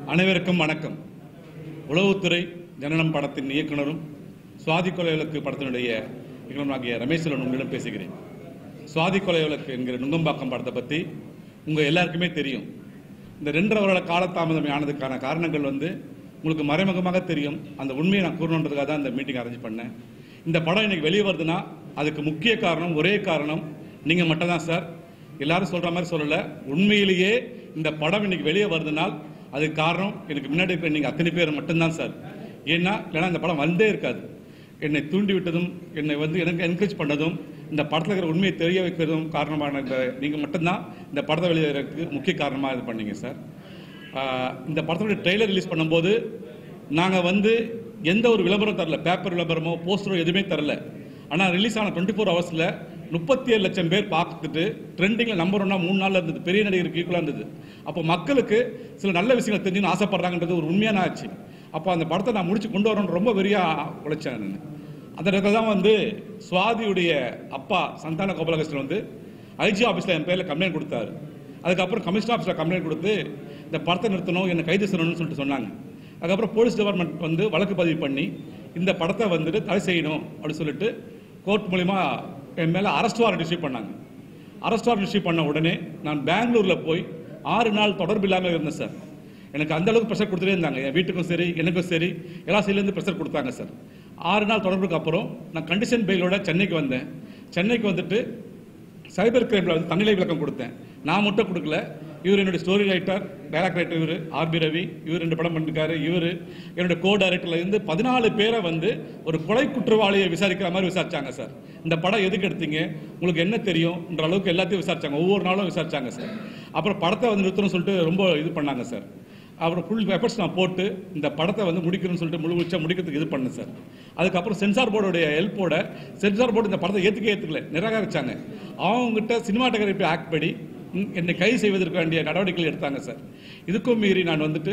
அனைவருக்கும் வணக்கம் உளவுத்துறை ஜனனம் படத்தின் இயக்குனரும் சுவாதி கொலை விளக்கு படத்தினுடைய இயக்குனராகிய ரமேஸ்வரன் உங்களிடம் பேசுகிறேன் சுவாதி கொலை விளக்கு என்கிற நுங்கம்பாக்கம் படத்தை பற்றி உங்கள் எல்லாருக்குமே தெரியும் இந்த ரெண்டரை வருட காலதாமதம் ஆனதுக்கான காரணங்கள் வந்து உங்களுக்கு மறைமுகமாக தெரியும் அந்த உண்மையை நான் கூறணுன்றதுக்காக தான் இந்த மீட்டிங் அரேஞ்ச் பண்ணேன் இந்த படம் இன்னைக்கு வெளியே வருதுன்னா அதுக்கு முக்கிய காரணம் ஒரே காரணம் நீங்கள் மட்டும்தான் சார் எல்லாரும் சொல்ற மாதிரி சொல்லல உண்மையிலேயே இந்த படம் இன்னைக்கு வெளியே வருதுனால் அதுக்கு காரணம் எனக்கு முன்னாடி இருக்கிற நீங்க அத்தனை பேர் மட்டும்தான் சார் ஏன்னா இல்லைன்னா இந்த படம் வந்தே இருக்காது என்னை தூண்டி விட்டதும் என்னை வந்து எனக்கு என்கரேஜ் பண்ணதும் இந்த படத்தில் இருக்கிற உண்மையை தெரிய வைக்கிறதும் காரணமான இந்த நீங்கள் மட்டும்தான் இந்த படத்தை வெளியேறதுக்கு முக்கிய காரணமாக இது பண்ணீங்க சார் ஆஹ் இந்த படத்தோட ட்ரெய்லர் ரிலீஸ் பண்ணும்போது நாங்கள் வந்து எந்த ஒரு விளம்பரம் தரல பேப்பர் விளம்பரமோ போஸ்டரோ எதுவுமே தரல ஆனால் ரிலீஸ் ஆன டுவெண்ட்டி ஃபோர் ஹவர்ஸில் முப்பத்தி ஏழு லட்சம் பேர் பார்த்துட்டு ட்ரெண்டிங்கில் நம்பர் ஒன்னா மூணு நாளில் இருந்தது பெரிய நடிகருக்கு ஈக்குவலாக இருந்தது அப்போ மக்களுக்கு சில நல்ல விஷயங்கள் தெரிஞ்சுன்னு ஆசைப்படுறாங்கன்றது ஒரு உண்மையான ஆச்சு அப்போ அந்த படத்தை நான் முடிச்சு கொண்டு வரணும்னு ரொம்ப பெரிய உழைச்சேன் நான் அந்த இடத்துல தான் வந்து சுவாதியுடைய அப்பா சந்தான கோபாலகிருஷ்ணன் வந்து ஐஜி ஆஃபீஸில் என் பேரில் கம்ப்ளைண்ட் கொடுத்தாரு அதுக்கப்புறம் கமிஷனர் ஆஃபீஸில் கம்ப்ளைண்ட் கொடுத்து இந்த படத்தை நிறுத்தணும் என்னை கைது செய்யணும்னு சொல்லிட்டு சொன்னாங்க அதுக்கப்புறம் போலீஸ் டிபார்ட்மெண்ட் வந்து வழக்கு பதிவு பண்ணி இந்த படத்தை வந்துட்டு தடை செய்யணும் அப்படின்னு சொல்லிட்டு கோர்ட் மூலிமா என் மேலே அரெஸ்ட் வாரண்ட் இஷ்யூ பண்ணாங்க அரெஸ்ட் வாரண்ட் இஷ்யூ பண்ண உடனே நான் பெங்களூரில் போய் ஆறு நாள் தொடர்பு இல்லாமல் இருந்தேன் சார் எனக்கு அந்த அளவுக்கு ப்ரெஷர் கொடுத்துட்டே இருந்தாங்க என் வீட்டுக்கும் சரி எனக்கும் சரி எல்லா சைட்லேருந்து ப்ரெஷர் கொடுத்தாங்க சார் ஆறு நாள் தொடர்புக்கு அப்புறம் நான் கண்டிஷன் பெயிலோட சென்னைக்கு வந்தேன் சென்னைக்கு வந்துட்டு சைபர் கிரைமில் வந்து தன்னிலை விளக்கம் கொடுத்தேன் நான் மட்டும் கொடுக்கல இவர் என்னுடைய ஸ்டோரி ரைட்டர் டைரக்ட் ரைட்டர் இவர் ஆர்பி ரவி இவர் ரெண்டு படம் பண்ணிருக்காரு இவர் என்னுடைய கோ டைரக்டர்ல இருந்து பதினாலு பேரை வந்து ஒரு கொலை குற்றவாளியை விசாரிக்கிற மாதிரி விசாரிச்சாங்க சார் இந்த படம் எதுக்கு எடுத்தீங்க உங்களுக்கு என்ன தெரியும்ன்ற அளவுக்கு எல்லாத்தையும் விசாரிச்சாங்க ஒவ்வொரு நாளும் விசாரிச்சாங்க சார் அப்புறம் படத்தை வந்து நிறுத்தணும்னு சொல்லிட்டு ரொம்ப இது பண்ணாங்க சார் அப்புறம் ஃபுல் எஃபர்ட்ஸ் நான் போட்டு இந்த படத்தை வந்து முடிக்கணும்னு சொல்லிட்டு முழு முழுச்சா முடிக்கிறதுக்கு இது பண்ணேன் சார் அதுக்கப்புறம் சென்சார் போர்டுடைய ஹெல்ப்போட சென்சார் போர்டு இந்த படத்தை ஏற்றுக்க ஏற்றுக்கல நிராகரிச்சாங்க அவங்ககிட்ட சினிமாட்டோகிராஃபி ஆக்ட் படி ம், என்னை கைது செய்வதற்கு வேண்டிய நடவடிக்கைகள் எடுத்தாங்க சார் இதுக்கும் மீறி நான் வந்துட்டு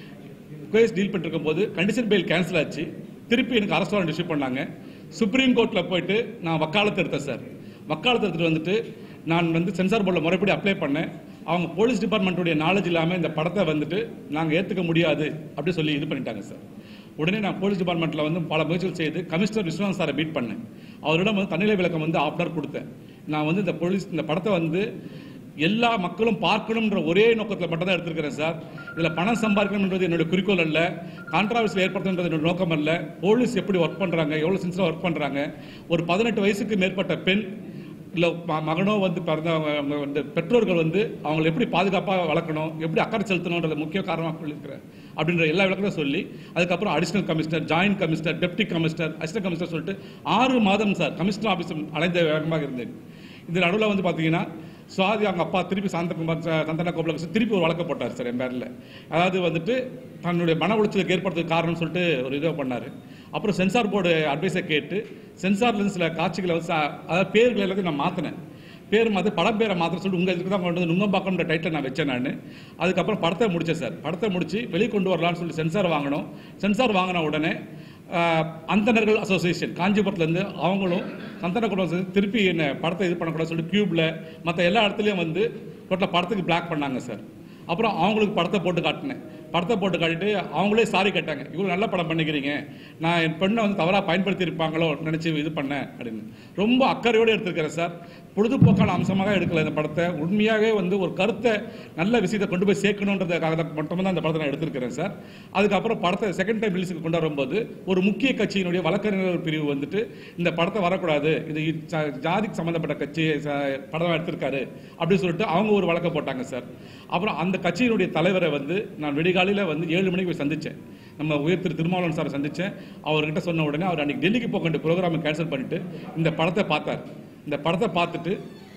கேஸ் டீல் பண்ணிட்டு போது கண்டிஷன் பெயில் கேன்சல் ஆச்சு திருப்பி எனக்கு அரசு வாரண்ட் இஷ்யூ பண்ணாங்க சுப்ரீம் கோர்ட்டில் போயிட்டு நான் வக்காலத்து எடுத்தேன் சார் வக்காலத்து எடுத்துட்டு வந்துட்டு நான் வந்து சென்சார் போர்டில் முறைப்படி அப்ளை பண்ணேன் அவங்க போலீஸ் டிபார்ட்மெண்ட்டுடைய நாலேஜ் இல்லாமல் இந்த படத்தை வந்துட்டு நாங்கள் ஏற்றுக்க முடியாது அப்படி சொல்லி இது பண்ணிட்டாங்க சார் உடனே நான் போலீஸ் டிபார்ட்மெண்ட்டில் வந்து பல முயற்சிகள் செய்து கமிஷனர் விஸ்வநாத் சாரை மீட் பண்ணேன் அவரிடம் வந்து தன்னிலை விளக்கம் வந்து ஆஃப் கொடுத்தேன் நான் வந்து இந்த போலீஸ் இந்த படத்தை வந்து எல்லா மக்களும் பார்க்கணுன்ற ஒரே நோக்கத்தில் மட்டும் தான் எடுத்திருக்கிறேன் சார் இதில் பணம் சம்பாதிக்கணுன்றது என்னுடைய குறிக்கோள் அல்ல கான்ட்ராவர்சி ஏற்படுத்துன்றது என்னோட நோக்கம் அல்ல போலீஸ் எப்படி ஒர்க் பண்ணுறாங்க எவ்வளோ சின்சியராக ஒர்க் பண்ணுறாங்க ஒரு பதினெட்டு வயசுக்கு மேற்பட்ட பெண் இல்லை மகனோ வந்து பிறந்தவங்க அவங்க வந்து பெற்றோர்கள் வந்து அவங்களை எப்படி பாதுகாப்பாக வளர்க்கணும் எப்படி அக்கறை செலுத்தணுன்றது முக்கிய காரணமாக சொல்லியிருக்கிறேன் அப்படின்ற எல்லா விளக்கத்தையும் சொல்லி அதுக்கப்புறம் additional commissioner joint commissioner deputy commissioner assistant commissioner சொல்லிட்டு ஆறு மாதம் சார் கமிஷனர் ஆஃபீஸ் அலைந்த வேகமாக இருந்தேன் இந்த நடுவில் வந்து பார்த்தீங்கன்னா சுவாதி அவங்க அப்பா திருப்பி சாந்தகுமார் ச- சந்தன கோபலகிருஷ்ணன் திருப்பி ஒரு வழக்கு போட்டார் சார் என் பேரில் அதாவது வந்துட்டு தன்னுடைய மன உளைச்சலுக்கு ஏற்படுறதுக்கு காரணம்னு சொல்லிட்டு ஒரு இதை பண்ணார் அப்புறம் சென்சார் போர்டு அட்வைஸை கேட்டு சென்சார்லேருந்து சில காட்சிகளை வந்து ச- அதாவது பேர்கள் எல்லாத்தையும் நான் மாற்றினேன் பேர் மாற்றி படம் பேரை மாற்ற சொல்லிட்டு உங்கள் இதுக்கு தான் கொண்டு வந்து நுங்கம்பாக்கம்ன்ற டைட்டில் நான் வச்சேன் நான் அதுக்கப்புறம் படத்தை முடித்தேன் சார் படத்தை முடித்து வெளியே கொண்டு வரலாம்னு சொல்லி சென்சார் வாங்கினோம் சென்சார் வாங்கின உடனே ஆஹ், அந்தணர்கள் அசோசியேஷன் காஞ்சிபுரத்துலேருந்து அவங்களும் சந்தன குடம் சேர்ந்து திருப்பி என்ன படத்தை இது பண்ணக்கூடாது சொல்லிட்டு கியூப்ல மற்ற எல்லா இடத்துலையும் வந்து டோட்டலாக படத்துக்கு பிளாக் பண்ணாங்க சார் அப்புறம் அவங்களுக்கு படத்தை போட்டு காட்டினேன் படத்தை போட்டு காட்டிட்டு அவங்களே சாரி கேட்டாங்க இவ்வளோ நல்ல படம் பண்ணிக்கிறீங்க நான் என் பெண்ணை வந்து தவறாக பயன்படுத்தி இருப்பாங்களோ நினச்சி இது பண்ணேன் அப்படின்னு ரொம்ப அக்கறையோடு எடுத்திருக்கிறேன் சார் பொழுதுபோக்கான அம்சமாக எடுக்கல இந்த படத்தை உண்மையாகவே வந்து ஒரு கருத்தை நல்ல விஷயத்தை கொண்டு போய் சேர்க்கணுன்றதுக்காக தான் மட்டும் தான் இந்த படத்தை நான் எடுத்திருக்கிறேன் சார் அதுக்கப்புறம் படத்தை செகண்ட் டைம் ரிலீஸுக்கு கொண்டு வரும்போது ஒரு முக்கிய கட்சியினுடைய வழக்கறிஞர் பிரிவு வந்துட்டு இந்த படத்தை வரக்கூடாது இது ஜா- ஜாதிக்கு சம்மந்தப்பட்ட கட்சி ச- படம் எடுத்திருக்காரு அப்படின்னு சொல்லிட்டு அவங்க ஒரு வழக்கை போட்டாங்க சார் அப்புறம் அந்த கட்சியினுடைய தலைவரை வந்து நான் விடிகாலையில் வந்து ஏழு மணிக்கு போய் சந்தித்தேன் நம்ம உயர் திரு திருமாவளவன் சாரை சந்தித்தேன் அவர்கிட்ட சொன்ன உடனே அவர் அன்னைக்கு டெல்லிக்கு போக வேண்டிய ப்ரோக்ராமை கேன்சல் பண்ணிட்டு இந்த படத்தை பார்த்தார் இந்த படத்தை பார்த்துட்டு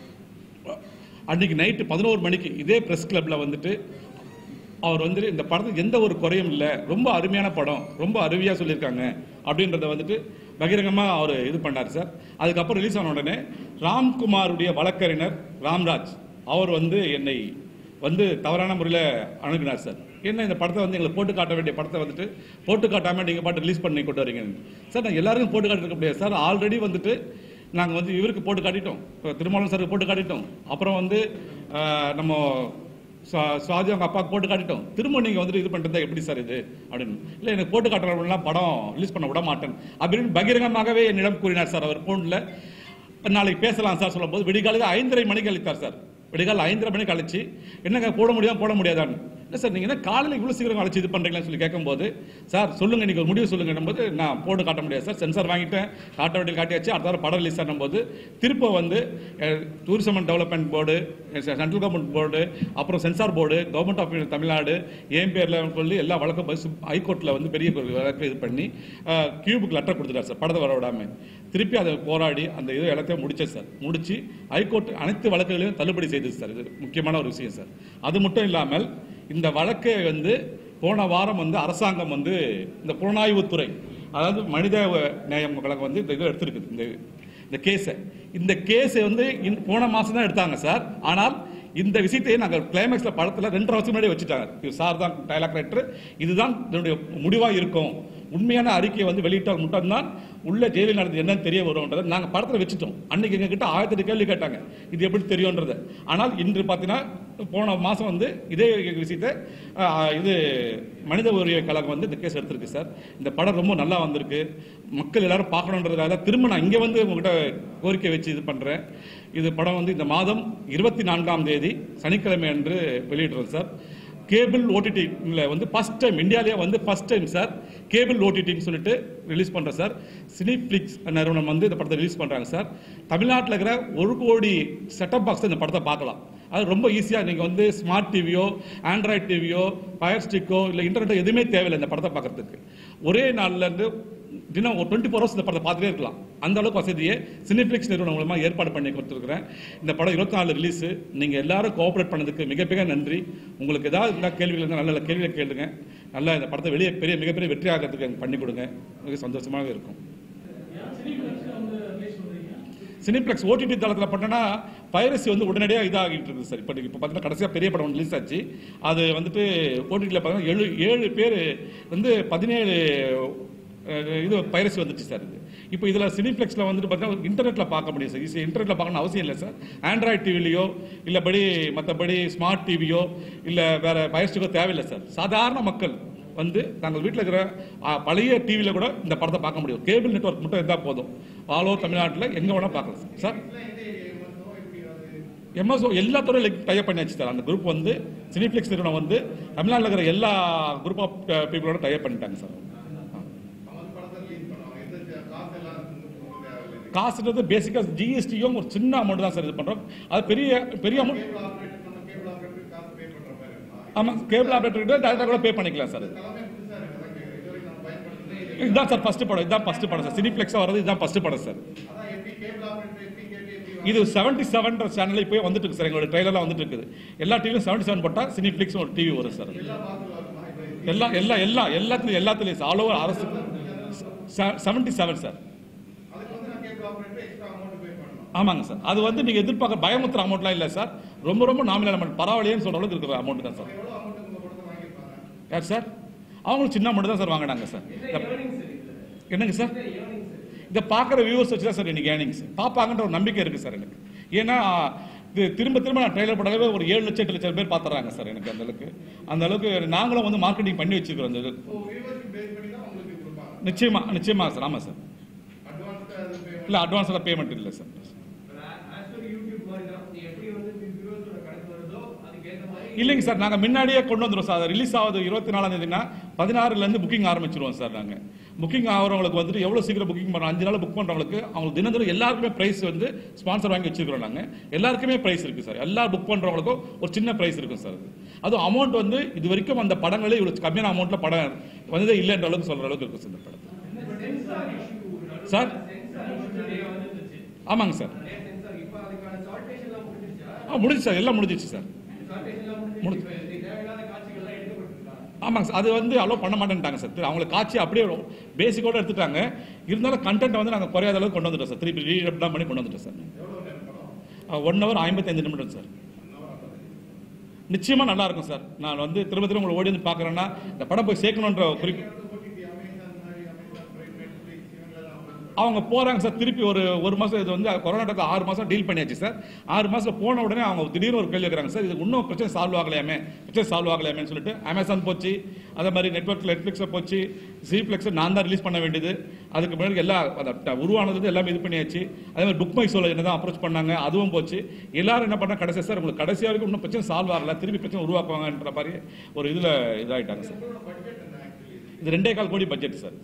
அன்னைக்கு நைட்டு பதினோரு மணிக்கு இதே ப்ரெஸ் கிளப்பில் வந்துட்டு அவர் வந்து இந்த படத்துக்கு எந்த ஒரு குறையும் இல்லை ரொம்ப அருமையான படம் ரொம்ப அருமையாக சொல்லியிருக்காங்க அப்படின்றத வந்துட்டு பகிரங்கமாக அவர் இது பண்ணார் சார் அதுக்கப்புறம் ரிலீஸ் ஆன உடனே ராம்குமாருடைய வழக்கறிஞர் ராம்ராஜ் அவர் வந்து என்னை வந்து தவறான முறையில் அணுகினார் சார் என்ன இந்த படத்தை வந்து எங்களுக்கு போட்டு காட்ட வேண்டிய படத்தை வந்துட்டு போட்டு காட்டாமல் நீங்கள் பாட்டு ரிலீஸ் பண்ணி கொண்டு வரீங்க சார் நான் எல்லாருக்கும் போட்டு காட்டிருக்க முடியாது சார் ஆல்ரெடி வந்துட்டு நாங்கள் வந்து இவருக்கு போட்டு காட்டிட்டோம் இப்போ திருமாவளவன் சாருக்கு போட்டு காட்டிட்டோம் அப்புறம் வந்து ஆஹ், நம்ம சுவா- சுவாதி அவங்க அப்பா போட்டு காட்டிட்டோம் திரும்ப நீங்கள் வந்துட்டு இது பண்ணுறதா எப்படி சார் இது அப்படின்னு இல்லை எனக்கு போட்டு காட்டுறவங்களாம் படம் ரிலீஸ் பண்ண விட மாட்டேன் அப்படின்னு பகிரங்கமாகவே என்னிடம் கூறினார் சார் அவர் ஃபோனில் நாளைக்கு பேசலாம் சார் சொல்லும்போது விடிகாலையில் ஐந்தரை மணிக்கு அளித்தார் சார் விடிகால ஐந்தரை மணிக்கு அழைச்சி என்னங்க போட முடியும் போட முடியாதான்னு இல்லை சார் நீங்கள் என்ன காலையில் இவ்வளோ சீக்கிரம் அழைச்சி இது பண்ணுறீங்களான்னு சொல்லி கேட்கும்போது சார் சொல்லுங்கள் நீங்கள் ஒரு முடிவு சொல்லுங்கன்னும் போது நான் போட்டு காட்ட முடியாது சார் சென்சார் வாங்கிட்டேன் காட்ட வேண்டிய காட்டியாச்சு அடுத்த வாரம் படம் ரிலீஸ் ஆனும்போது திரும்ப வந்து tourism and development board central government board அப்புறம் censor board government of Tamil Nadu என் பேரில் சொல்லி எல்லா வழக்கும் பஸ் ஹைகோர்ட்டில் வந்து பெரிய ஒரு வழக்கு இது பண்ணி கியூபுக்கு லெட்டர் கொடுத்துட்டார் சார் படத்தை வர விடாமல் திருப்பி அதை போராடி அந்த இது எல்லாத்தையும் முடிச்சேன் சார் முடிச்சு ஹைகோர்ட் அனைத்து வழக்குகளையும் தள்ளுபடி செய்தது சார் இது முக்கியமான ஒரு விஷயம் சார் அது மட்டும் இல்லாமல் இந்த வழக்கை வந்து போன வாரம் வந்து அரசாங்கம் வந்து இந்த புலனாய்வுத்துறை அதாவது மனித நேயம் கழகம் வந்து இந்த இதை எடுத்திருக்குது இந்த இந்த கேஸை இந்த கேஸை வந்து இந்த- போன மாதம் தான் எடுத்தாங்க சார் ஆனால் இந்த விஷயத்தையே நாங்கள் கிளைமேக்ஸில் படத்தில் ரெண்டரை வருஷம் முன்னாடி வச்சுட்டாங்க இது சார் தான் டைலாக் ரைட்டர் இதுதான் இதனுடைய முடிவாக இருக்கும் உண்மையான அறிக்கையை வந்து வெளியிட்டால் மட்டும்தான் உள்ள ஜெயிலில் நடந்தது என்னன்னு தெரிய வரும்ன்றதை நாங்கள் படத்தில் வச்சுட்டோம் அன்னைக்கு எங்ககிட்ட ஆயிரத்தி எட்டு கேள்வி கேட்டாங்க இது எப்படி தெரியும்ன்றது ஆனால் இன்று பார்த்தீங்கன்னா போன மாதம் வந்து இதே விஷயத்தை ஆஹ், இது மனித உரிமை கழகம் வந்து இந்த கேஸ் எடுத்திருக்கு சார் இந்த படம் ரொம்ப நல்லா வந்திருக்கு மக்கள் எல்லாரும் பார்க்கணுன்றதுக்காக தான் திரும்ப நான் இங்கே வந்து உங்ககிட்ட கோரிக்கை வச்சு இது பண்ணுறேன் இது படம் வந்து இந்த மாதம் இருபத்தி நான்காம் தேதி சனிக்கிழமை அன்று வெளியிடுறோம் சார் கேபிள் ஓடிடியில் வந்து ஃபர்ஸ்ட் டைம் இந்தியாவிலேயே வந்து ஃபர்ஸ்ட் டைம் சார் கேபிள் ஓடிடின்னு சொல்லிட்டு ரிலீஸ் பண்ணுறோம் சார் சினிஃப்ளிக்ஸ் நிறுவனம் வந்து இந்த படத்தை ரிலீஸ் பண்ணுறாங்க சார் தமிழ்நாட்டில் இருக்கிற ஒரு கோடி செட்டப் பாக்ஸ் இந்த படத்தை பார்க்கலாம் அது ரொம்ப ஈஸியாக நீங்கள் வந்து ஸ்மார்ட் டிவியோ ஆண்ட்ராய்ட் டிவியோ ஃபயர் ஸ்டிக்கோ இல்லை இன்டர்நெட்டோ எதுவுமே தேவையில்லை இந்த படத்தை பார்க்கறதுக்கு ஒரே நாள்ல இருந்து தினம் ஒரு டுவெண்ட்டி ஃபோர் ஹவர்ஸ் இந்த படத்தை பார்த்துட்டே இருக்கலாம் அந்த அளவுக்கு வசதியை சினிஃப்ளிக்ஸ் நிறுவனம் மூலமா ஏற்பாடு பண்ணி கொடுத்துருக்கிறேன் இந்த படம் இருபத்தி நாலு ரிலீஸ் நீங்கள் எல்லாரும் கோஆப்ரேட் பண்ணதுக்கு மிக மிக நன்றி உங்களுக்கு ஏதாவது இருந்தால் கேள்விகள் இருந்தால் நல்ல நல்ல கேள்வியை கேளுங்க நல்லா இந்த படத்தை வெளியே பெரிய மிகப்பெரிய வெற்றி ஆகிறதுக்கு எனக்கு பண்ணி கொடுங்க மிக சந்தோஷமாக இருக்கும் சினிப்ளெக்ஸ் ஓடிடி தளத்தில் பண்ணனா பைரசி வந்து உடனடியாக இதாகிட்டு இருக்குது சார் இப்போ இப்போ பார்த்தீங்கன்னா கடைசியாக பெரிய படம் ரிலீஸ் ஆச்சு அது வந்துட்டு ஓடிடியில் பார்த்தீங்கன்னா ஏழு ஏழு பேர் வந்து பதினேழு அஹ், இது பைரசி வந்துச்சு சார் இது இப்போ இதில் சினிப்ளெக்ஸில் வந்துட்டு பார்த்தீங்கன்னா இன்டர்நெட்டில் பார்க்க முடியும் சார் ஈஸி இன்டர்நெட்டில் பார்க்கணும் அவசியம் இல்லை சார் ஆண்ட்ராய்ட் டிவிலையோ இல்லைபடி மற்றபடி ஸ்மார்ட் டிவியோ இல்லை வேறு பயிற்சிக்கோ தேவையில்லை சார் சாதாரண மக்கள் வந்து தாங்கள் வீட்டில் இருக்கிற ஆ, பழைய டிவியில் கூட இந்த படத்தை பார்க்க முடியும் கேபிள் நெட்வொர்க் மட்டும் இருந்தால் போதும் ஆல் ஓவர் தமிழ்நாட்டில் எங்கே வேணால் பார்க்கலாம் சார் சார் எம்எஸ்ஓ எல்லா துறையும் டைப் பண்ணியாச்சு சார் அந்த குரூப் வந்து சினிப்ளெக்ஸ் நிறுவனம் வந்து தமிழ்நாட்டில் இருக்கிற எல்லா குரூப் ஆஃப் பீப்புளோட டைப் பண்ணிட்டாங்க சார் காசுன்றது பேசிக்காக ஜிஎஸ்டியும் ஒரு சின்ன அமௌண்ட் தான் சார் இது பண்ணுறோம் அது பெரிய பெரிய அமௌண்ட் ஆமாம் கேபிள் ஆப்ரேட்டர்கிட்ட டேரக்டாக கூட பே பண்ணிக்கலாம் சார் இதுதான் சார் ஃபர்ஸ்ட் படம் இதுதான் ஃபர்ஸ்ட் படம் சார் சினிப்ளெக்ஸாக வரது இதுதான் ஃபர்ஸ்ட் படம் சார் இது செவன்டி செவன் சேனல் இப்போ வந்துட்டு இருக்கு சார் எங்களோட ட்ரெயிலர்லாம் வந்துட்டு இருக்குது எல்லா டிவியும் செவன்டி செவன் போட்டால் சினிப்ளெக்ஸ் ஒரு டிவி வரும் சார் எல்லா எல்லா எல்லா எல்லாத்துலையும் எல்லாத்துலேயும் ஆல் ஓவர் அரசு செவன்டி செவன் சார் ஆமாங்க சார் அது வந்து நீங்கள் எதிர்பார்க்க பயமுத்துற அமௌண்ட்லாம் இல்லை சார் ரொம்ப ரொம்ப நாமினல் அமௌண்ட் பரவாயில்லையேன்னு சொல்கிற அளவுக்கு இருக்கிற அமௌண்ட் தான் சார் யார் சார் அவங்களும் சின்ன அமௌண்ட் தான் சார் வாங்கினாங்க சார் என்னங்க சார் இதை பார்க்குற வியூவர்ஸ் வச்சு தான் சார் எனக்கு ஏர்னிங்ஸ் பார்ப்பாங்கன்ற ஒரு நம்பிக்கை இருக்குது சார் எனக்கு ஏன்னா இது திரும்ப திரும்ப நான் ட்ரெயிலர் படவே ஒரு ஏழு லட்சம் எட்டு லட்சம் பேர் பார்த்துறாங்க சார் எனக்கு அந்த அளவுக்கு அந்த அளவுக்கு நாங்களும் வந்து மார்க்கெட்டிங் பண்ணி வச்சிருக்கிறோம் அந்த இது நிச்சயமா நிச்சயமா சார் ஆமாம் சார் இல்லை அட்வான்ஸ் எல்லாம் பேமெண்ட் இல்லை சார் இல்லைங்க சார் நாங்கள் முன்னாடியே கொண்டு வந்துடுவோம் சார் ரிலீஸ் ஆகுது இருபத்தி நாலாம் தேதினா பதினாறுலேருந்து புக்கிங் ஆரம்பிச்சிருவோம் சார் நாங்கள் புக்கிங் ஆகிறவங்களுக்கு வந்துட்டு எவ்வளோ சீக்கிரம் புக்கிங் பண்ணுறோம் அஞ்சு நாள் புக் பண்ணுறவங்களுக்கு அவங்களுக்கு தினம் தினம் எல்லாருக்குமே ப்ரைஸ் வந்து ஸ்பான்சர் வாங்கி வச்சிருக்கிறோம் நாங்கள் எல்லாருக்குமே ப்ரைஸ் இருக்குது சார் எல்லா புக் பண்ணுறவங்களுக்கும் ஒரு சின்ன ப்ரைஸ் இருக்கும் சார் அது அதுவும் அமௌண்ட் வந்து இது வரைக்கும் அந்த படங்களே இவ்வளோ கம்மியான அமௌண்ட்டில் படம் வந்ததே இல்லைன்ற அளவுக்கு சொல்கிற அளவுக்கு இருக்கும் சார் இந்த படத்தில் சார் ஆமாங்க சார் ஆ முடிஞ்சு சார் எல்லாம் முடிஞ்சிச்சு சார் முடிஞ்சு ஆமாங்க சார் அது வந்து அலோவ் பண்ண மாட்டேன்ட்டாங்க சார் அவங்களுக்கு காட்சி அப்படியே பேசிக்கோட எடுத்துட்டாங்க இருந்தாலும் கண்டென்ட் வந்து நாங்கள் குறையாத அளவுக்கு கொண்டு வந்துட்டோம் சார் திருப்பி ரீடப் தான் பண்ணி கொண்டு வந்துட்டோம் சார் ஒன் ஹவர் ஐம்பத்தைந்து நிமிடம் சார் நிச்சயமா நல்லா இருக்கும் சார் நான் வந்து திரும்ப திரும்ப உங்களை ஓடி வந்து பார்க்குறேன்னா இந்த படம் போய் சேர்க்கணுன்ற குறிப்பு அவங்க போறாங்க சார் திருப்பி ஒரு ஒரு மாசம் இது வந்து கொரோனா டைத்துல ஆறு மாசம் டீல் பண்ணியாச்சு சார் ஆறு மாசம் போன உடனே அவங்க திடீர்னு ஒரு கேள்வி கேட்குறாங்க சார் இது இன்னும் பிரச்சனை சால்வ் ஆகலையாமே பிரச்சனை சால்வ் ஆகலையாமேன்னு சொல்லிட்டு அமேசான் போச்சு அதே மாதிரி நெட்ஒர்க் நெட்ஃபிளிக்ஸில் போச்சு சிப்ளெக்ஸ் நான் தான் ரிலீஸ் பண்ண வேண்டியது அதுக்கு முன்னாடி எல்லா அந்த ட- உருவானது எல்லாமே இது பண்ணியாச்சு அதே மாதிரி புக் மை சோல என்ன தான் அப்ரோச் பண்ணாங்க அதுவும் போச்சு எல்லாரும் என்ன பண்ணா கடைசி சார் உங்களுக்கு கடைசி வரைக்கும் இன்னும் பிரச்சனை சால்வ் ஆகல திருப்பி பிரச்சனை உருவாக்குவாங்கன்ற மாதிரி ஒரு இதுல இதாயிட்டாங்க சார் இது ரெண்டே கால் கோடி பட்ஜெட் சார்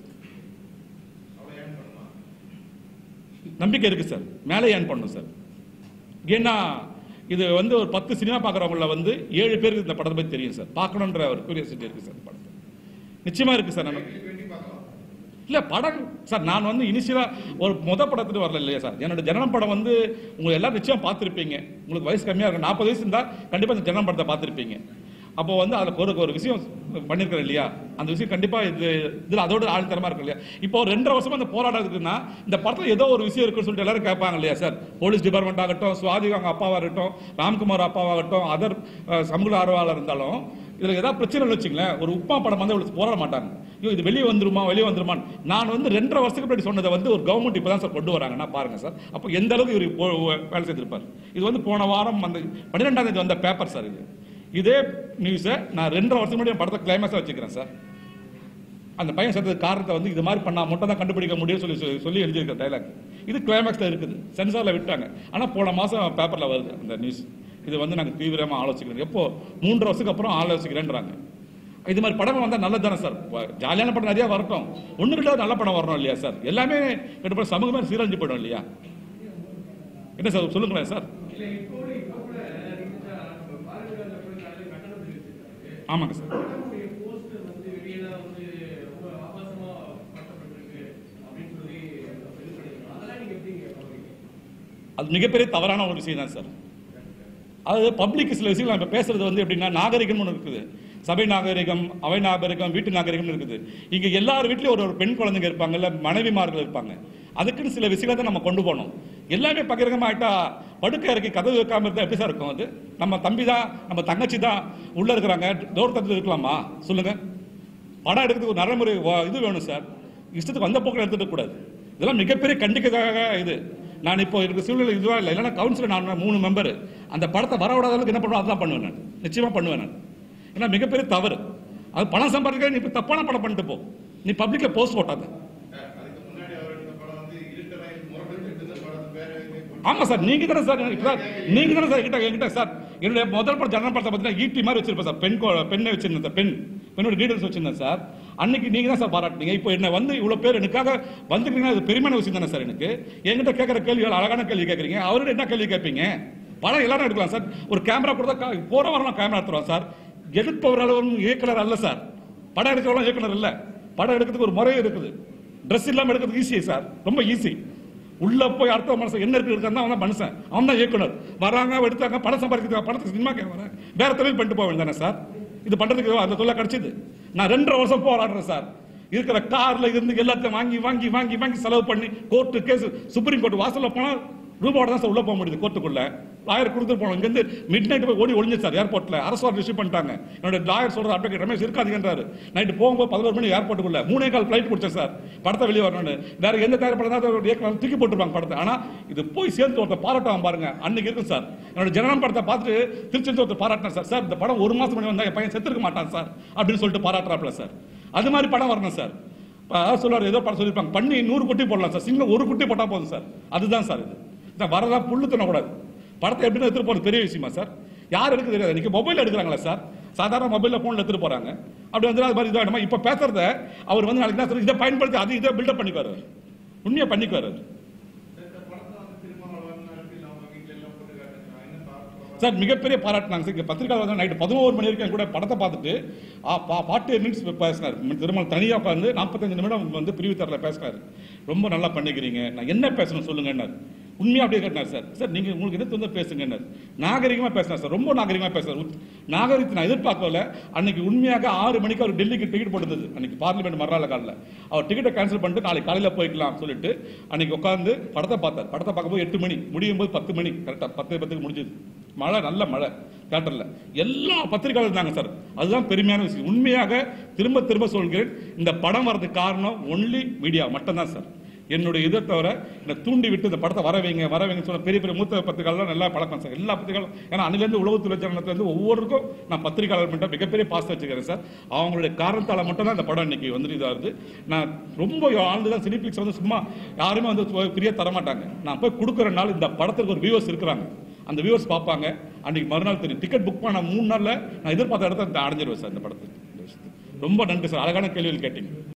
நம்பிக்கை இருக்கு சார் மேலே ஏன் பண்ணும் சார் ஏன்னா இது வந்து ஒரு பத்து சினிமா பார்க்குறவங்கள வந்து ஏழு பேருக்கு இந்த படத்தை பற்றி தெரியும் சார் பார்க்கணுன்ற ஒரு கியூரியாசிட்டி இருக்கு சார் இந்த படத்தை நிச்சயமா இருக்கு சார் நான் இல்ல படம் சார் நான் வந்து இனிஷியலா ஒரு முத படத்துக்கு வரல இல்லையா சார் என்னோட ஜனனம் படம் வந்து உங்க எல்லாரும் நிச்சயம் பார்த்துருப்பீங்க உங்களுக்கு வயசு கம்மியா இருக்கும் நாற்பது வயசு இருந்தா கண்டிப்பா இந்த ஜனனம் படத்தை பார்த்துருப்பீங்க அப்போ வந்து அதுல ஒரு ஒரு விஷயம் பண்ணிருக்கிறேன் இல்லையா அந்த விஷயம் கண்டிப்பா இது இதுல அதோட ஆழ்த்தரமா இருக்கு இல்லையா இப்போ ஒரு ரெண்டரை வருஷமா இந்த போராட்டம் இருக்குன்னா இந்த படத்துல ஏதோ ஒரு விஷயம் இருக்குன்னு சொல்லிட்டு எல்லாரும் கேட்பாங்க இல்லையா சார் போலீஸ் டிபார்ட்மெண்ட் ஆகட்டும் சுவாதி அவங்க அப்பாவா இருக்கட்டும் ராம்குமார் அப்பாவாகட்டும் அதர் சமூக ஆர்வலர் இருந்தாலும் இதுல ஏதாவது பிரச்சனை வச்சுங்களேன் ஒரு உப்பா படம் வந்து இவ்வளவு போராட மாட்டாங்க ஐயோ இது வெளியே வந்துருமா வெளியே வந்துருமா நான் வந்து ரெண்டரை வருஷத்துக்கு முன்னாடி சொன்னதை வந்து ஒரு கவர்மெண்ட் இப்பதான் சார் கொண்டு வராங்கன்னா பாருங்க சார் அப்போ எந்த அளவுக்கு இவர் போ- வேலை செய்திருப்பார் இது வந்து போன வாரம் அந்த பன்னிரெண்டாம் தேதி வந்த பேப்பர் சார் இது இதே நியூஸை நான் ரெண்டரை வருஷம் முன்னாடி என் படத்தை கிளைமேக்ஸாக வச்சுக்கிறேன் சார் அந்த பையன் செத்தது காரணத்தை வந்து இது மாதிரி பண்ணா மட்டும் தான் கண்டுபிடிக்க முடியும் சொல்லி சொல்லி- சொல்லி எழுதியிருக்க டைலாக் இது கிளைமேக்ஸ்ல இருக்குது சென்சார்ல விட்டாங்க ஆனா போன மாசம் பேப்பர்ல வருது அந்த நியூஸ் இது வந்து நாங்க தீவிரமா ஆலோசிக்கிறோம் எப்போ மூன்று வருஷத்துக்கு அப்புறம் ஆலோசிக்கிறேன்றாங்க இது மாதிரி படம் வந்தா நல்லது தானே சார் வ- ஜாலியான படம் நிறைய வரட்டும் ஒண்ணு ரெண்டாவது நல்ல படம் வரணும் இல்லையா சார் எல்லாமே கண்டிப்பா சமூகமே சீரழிஞ்சு போயிடும் இல்லையா என்ன சார் சொல்லுங்களேன் சார் ஆமாங்க சார் அது மிகப்பெரிய தவறான ஒரு விஷயம் தான் சார் அது பப்ளிக் சில விஷயங்கள் நம்ம பேசுறது வந்து எப்படின்னா நாகரிகம்னு ஒன்று இருக்குது சபை நாகரிகம் அவை நாகரிகம் வீட்டு நாகரிகம்னு இருக்குது இங்க எல்லார் வீட்லயும் ஒரு ஒரு பெண் குழந்தைங்க இருப்பாங்கல்ல மனைவிமார்கள் இருப்பாங்க அதுக்குன்னு சில விஷயங்களை தான் நம்ம கொண்டு போகணும் எல்லாமே பகிரங்கமா ஆயிட்டா படுக்கை இறக்கி கதவு வைக்காம இருந்தா எப்படி சார் இருக்கும் அது நம்ம தம்பி தான் நம்ம தங்கச்சி தான் உள்ள இருக்கிறாங்க தூரத்தில் இருக்கலாமா சொல்லுங்க படம் எடுக்கிறதுக்கு ஒரு நடைமுறை வ- இது வேணும் சார் இஷ்டத்துக்கு வந்த போக்கில் எடுத்துட்டு கூடாது இதெல்லாம் மிகப்பெரிய கண்டிக்கதாக இது நான் இப்போ இருக்க சூழ்நிலை இதுவா இல்லை இல்லைன்னா கவுன்சிலர் நான் மூணு மெம்பர் அந்த படத்தை வர விடாத அளவுக்கு என்ன பண்ணுவோம் அதான் பண்ணுவேன் நான் நிச்சயமா பண்ணுவேன் நான் ஏன்னா மிகப்பெரிய தவறு அது பணம் சம்பாதிக்க நீ இப்போ தப்பான படம் பண்ணிட்டு போ நீ பப்ளிக்ல போஸ்ட் போட்டாத அதுக்கு முன்னாடி அவர் எடுத்த படம் வந்து இருக்கிற முரட்டு எடுத்த படத்து பேரை வந்து ஆமா சார் நீங்க தானே சார் எனக்கு சார் நீங்க தானே சார் என்கிட்ட என்கிட்ட சார் என்னுடைய முதல் படம் ஜனன படத்தை பார்த்தீங்கன்னா ஈட்டி மாதிரி வச்சிருப்பேன் சார் பெண் கோ- பெண்ணை வச்சிருந்தேன் சார் பெண் பெண்ணோட டீடைல்ஸ் வச்சிருந்தேன் சார் அன்னைக்கு நீங்க தான் சார் பாராட்டுனீங்க இப்போ என்ன வந்து இவ்வளவு பேர் எனக்காக வந்துருக்கீங்கன்னா அது பெருமையான விஷயம் தானே சார் எனக்கு என்கிட்ட கேட்குற கேள்விகள் அழகான கேள்வி கேட்குறீங்க அவர்கிட்ட என்ன கேள்வி கேட்பீங்க படம் எல்லாரும் எடுக்கலாம் சார் ஒரு கேமரா கொடுத்தா கா- போற வரலாம் கேமரா எடுத்துருவோம் சார் எடுப்பவர் அளவும் இயக்குனர் அல்ல சார் படம் எடுக்கிறவங்க இயக்குனர் இல்ல படம் எடுக்கிறதுக்கு ஒரு முறை இருக்குது ட்ரெஸ் இல்லாம எடுக்கிறது ஈஸி சார் ரொம்ப ஈஸி உள்ள போய் அடுத்த மனுஷன் என்ன இருக்கு இருக்கான் அவன் தான் மனுஷன் அவன் தான் இயக்குனர் வராங்க எடுத்தாங்க பணம் சம்பாதிக்கிறாங்க படத்துக்கு சினிமா வரேன் வேற தொழில் பண்ணிட்டு போக வேண்டானே சார் இது பண்றதுக்கு அந்த தொழில் கிடைச்சது நான் ரெண்டரை வருஷம் போராடுறேன் சார் இருக்கிற கார்ல இருந்து எல்லாத்தையும் வாங்கி வாங்கி வாங்கி வாங்கி செலவு பண்ணி கோர்ட்டு கேஸ் சுப்ரீம் கோர்ட் வாசல்ல போனா ரூபாவோட தான் சார் உள்ள போக முடியுது கோர்ட்டுக்குள்ள லாயர் கொடுத்துட்டு போனோம் இங்க இருந்து மிட் நைட் போய் ஓடி ஒளிஞ்சு சார் ஏர்போர்ட்ல அரசு வார்டு ரிசீவ் பண்ணிட்டாங்க என்னோட லாயர் சொல்ற அட்வொகேட் ரமேஷ் இருக்காதுன்றாரு நைட்டு போகும்போது பதினோரு மணி ஏர்போர்ட்டுக்குள்ள மூணே கால் ஃபிளைட் கொடுத்தேன் சார் படத்தை வெளியே வரணும்னு வேற எந்த தயார் படம் தான் இயக்குனர் தூக்கி போட்டுருப்பாங்க படத்தை ஆனா இது போய் சேர்ந்து ஒருத்தர் பாராட்டுவாங்க பாருங்க அன்னைக்கு இருக்கும் சார் என்னோட ஜனனம் படத்தை பார்த்துட்டு திருச்சி ஒருத்தர் பாராட்டினார் சார் சார் இந்த படம் ஒரு மாசம் முன்னாடி வந்தா என் பையன் செத்துருக்க மாட்டான் சார் அப்படின்னு சொல்லிட்டு பாராட்டுறாப்ல சார் அது மாதிரி படம் வரணும் சார் இப்போ அதாவது சொல்லுவார் ஏதோ படம் சொல்லியிருப்பாங்க பண்ணி நூறு குட்டி போடலாம் சார் சிங்கம் ஒரு குட்டி போட்டா போதும் சார் அதுதான் சார் இது இந்த வரதா புல்லு தின்னக்கூடாது படத்தை எப்படின்னு எடுத்துட்டு போறது பெரிய விஷயமா சார் யார் எடுக்க தெரியாது இன்னைக்கு மொபைல் எடுக்கிறாங்களா சார் சாதாரண மொபைல்ல போன்ல எடுத்துட்டு போறாங்க அப்படி வந்து அது மாதிரி இதாகிடுமா இப்போ பேசுறத அவர் வந்து நாளைக்கு என்ன சொல்றாரு, இதை பயன்படுத்தி அது இதை பில்டப் பண்ணிக்குவார் அவர் உண்மையை பண்ணிக்குவார் அவர் இந்த படத்தை வந்து திருமாவளவன் நடத்தி நம்ம வீட்டுல எல்லாம் போட்டு காட்டுங்க என்ன பார்க்க சார் மிகப்பெரிய பாராட்டினாங்க சார் இங்க பத்திரிக்கை வந்து நைட்டு பதினோரு மணி வரைக்கும் என் கூட படத்தை பார்த்துட்டு ஃபார்ட்டி மினிட்ஸ் பேசினார் திருமல் தனியாக உட்காந்து நாற்பத்தஞ்சு நிமிடம் வந்து பிரிவு தரல பேசினார் ரொம்ப நல்லா பண்ணிக்கிறீங்க நான் என்ன பேசணும் சொல்லுங்கன்னார் உண்மையா அப்படியே கேட்டார் சார் சார் நீங்க உங்களுக்கு என்ன தோணுதோ பேசுங்கன்னார் நாகரிகமா பேசினார் சார் ரொம்ப நாகரிகமா பேசுறார் உத்- நாகரிகத்தை நான் எதிர்பார்க்கல அன்னைக்கு உண்மையாக ஆறு மணிக்கு அவர் டெல்லிக்கு டிக்கெட் போட்டுருந்தது அன்னைக்கு பார்லிமெண்ட் மறுநாள் காலையில் அவர் டிக்கெட்டை கேன்சல் பண்ணிட்டு நாளைக்கு காலையில போய்க்கலாம் சொல்லிட்டு அன்னைக்கு உட்காந்து படத்தை பார்த்தார் படத்தை பார்க்கும்போது எட்டு மணி முடியும் போது பத்து மணி கரெக்டா பத்து பத்துக்கு முடிஞ்சது மழை நல்ல மழை தேட்டர்ல எல்லா பத்திரிகையாளர் இருந்தாங்க சார் அதுதான் பெருமையான விஷயம் உண்மையாக திரும்ப திரும்ப சொல்கிறேன் இந்த படம் வரதுக்கு காரணம் ஒன்லி மீடியா மட்டும்தான் சார் என்னுடைய இதை தவிர என்னை தூண்டி விட்டு இந்த படத்தை வர வைங்க வர வைங்க சொன்ன பெரிய பெரிய மூத்த பத்திரிகையாளர் நல்லா பழக்கம் சார் எல்லா பத்திரிகையாளரும் ஏன்னா அன்னிலேருந்து உளவுத்துறை சேனத்துலேருந்து ஒவ்வொருக்கும் நான் பத்திரிகையாளர் மட்டும் மிகப்பெரிய பாசம் வச்சுக்கிறேன் சார் அவங்களுடைய காரணத்தால் மட்டும் தான் இந்த படம் இன்னைக்கு வந்துட்டு இதாக வருது நான் ரொம்ப ஆழ்ந்து தான் சினிபிளிக்ஸ் வந்து சும்மா யாருமே வந்து ஃப்ரீயா தர மாட்டாங்க நான் போய் கொடுக்குற நாள் இந்த படத்துக்கு ஒரு வியூவர்ஸ் இருக்கிறாங்க அந்த வியூவர்ஸ் பார்ப்பாங்க அன்னைக்கு மறுநாள் தெரியும் டிக்கெட் புக் பண்ண மூணு நாள்ல நான் எதிர்பார்த்த இடத்த அடைஞ்சிருவேன் சார் இந்த படத்துக்கு இந்த விஷயத்துக்கு. ரொம்ப நன்றி சார் அழகான கேள்விகள் கேட்டீங்க